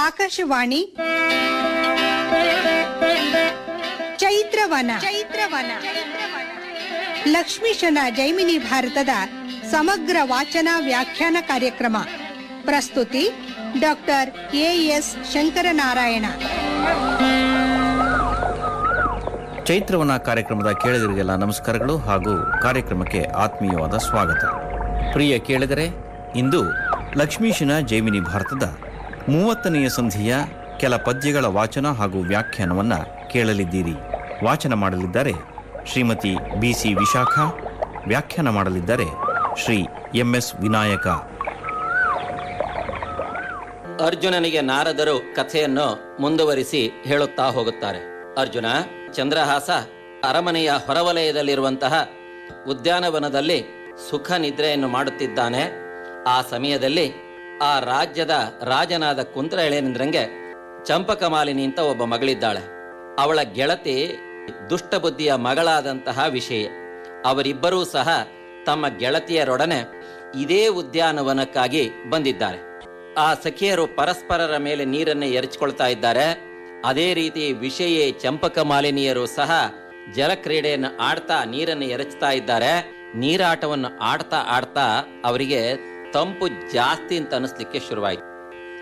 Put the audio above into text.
ಆಕಾಶವಾಣಿ ಚೈತ್ರವನ ಚೈತ್ರವನ ಲಕ್ಷ್ಮೀಶನ ಜೈಮಿನಿ ಭಾರತದ ಸಮಗ್ರ ವಾಚನ ವ್ಯಾಖ್ಯಾನ ಕಾರ್ಯಕ್ರಮ ಪ್ರಸ್ತುತಿ ಡಾಕ್ಟರ್ ಎಎಸ್ ಶಂಕರನಾರಾಯಣ ಚೈತ್ರವನ ಕಾರ್ಯಕ್ರಮದ ಕೇಳಿದರಿಗೆಲ್ಲ ನಮಸ್ಕಾರಗಳು ಹಾಗೂ ಕಾರ್ಯಕ್ರಮಕ್ಕೆ ಆತ್ಮೀಯವಾದ ಸ್ವಾಗತ ಪ್ರಿಯ ಕೇಳಿದರೆ ಇಂದು ಲಕ್ಷ್ಮೀಶನ ಜೈಮಿನಿ ಭಾರತದ ಮೂವತ್ತನೆಯ ಸಂಧಿಯ ಕೆಲ ಪದ್ಯಗಳ ವಾಚನ ಹಾಗೂ ವ್ಯಾಖ್ಯಾನವನ್ನು ಕೇಳಲಿದ್ದೀರಿ ವಾಚನ ಮಾಡಲಿದ್ದಾರೆ ಶ್ರೀಮತಿ ಬಿ ಸಿ ವಿಶಾಖ ವ್ಯಾಖ್ಯಾನ ಮಾಡಲಿದ್ದಾರೆ ಶ್ರೀ ಎಂ ಎಸ್ ವಿನಾಯಕ ಅರ್ಜುನನಿಗೆ ನಾರದರು ಕಥೆಯನ್ನು ಮುಂದುವರಿಸಿ ಹೇಳುತ್ತಾ ಹೋಗುತ್ತಾರೆ ಅರ್ಜುನ ಚಂದ್ರಹಾಸ ಅರಮನೆಯ ಹೊರವಲಯದಲ್ಲಿರುವಂತಹ ಉದ್ಯಾನವನದಲ್ಲಿ ಸುಖ ನಿದ್ರೆಯನ್ನು ಮಾಡುತ್ತಿದ್ದಾನೆ ಆ ಸಮಯದಲ್ಲಿ ಆ ರಾಜ್ಯದ ರಾಜನಾದ ಕುಂತ್ರ ಎಳೆನಿಂದ್ರಂಗೆ ಚಂಪಕಮಾಲಿನಿ ಅಂತ ಒಬ್ಬ ಮಗಳಿದ್ದಾಳೆ ಅವಳ ಗೆಳತಿ ದುಷ್ಟಬುದ್ಧಿಯ ಮಗಳಾದಂತಹ ವಿಷಯ ಅವರಿಬ್ಬರೂ ಸಹ ತಮ್ಮ ಗೆಳತಿಯರೊಡನೆ ಇದೇ ಉದ್ಯಾನವನಕ್ಕಾಗಿ ಬಂದಿದ್ದಾರೆ ಆ ಸಖಿಯರು ಪರಸ್ಪರರ ಮೇಲೆ ನೀರನ್ನು ಎರಚಿಕೊಳ್ತಾ ಇದ್ದಾರೆ ಅದೇ ರೀತಿ ವಿಷಯ ಚಂಪಕ ಮಾಲಿನಿಯರು ಸಹ ಜಲಕ್ರೀಡೆಯನ್ನು ಆಡ್ತಾ ನೀರನ್ನು ಎರಚ್ತಾ ಇದ್ದಾರೆ ನೀರಾಟವನ್ನು ಆಡ್ತಾ ಆಡ್ತಾ ಅವರಿಗೆ ತಂಪು ಜಾಸ್ತಿ ಅಂತ ಅನಿಸ್ಲಿಕ್ಕೆ ಶುರುವಾಯಿತು